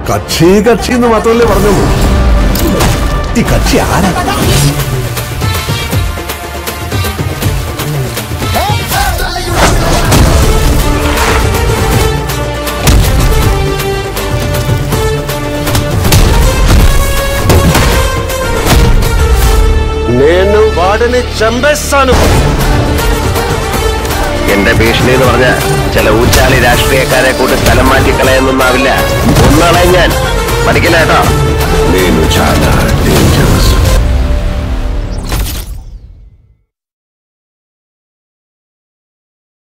കക്ഷി കക്ഷി എന്ന് മാത്രമല്ലേ പറഞ്ഞുള്ളൂ ഈ കക്ഷി ആരാ నేను వాడిని చంపేస్తాను എന്റെ ഭീഷണി എന്ന് പറഞ്ഞ ചില ഊച്ചാളി രാഷ്ട്രീയക്കാരെ കൂട്ടി സ്ഥലം മാറ്റി കളയുന്നൊന്നാവില്ല ഒന്നാളെ ഞാൻ പഠിക്കില്ല കേട്ടോ నేను చాలా డేంజరస్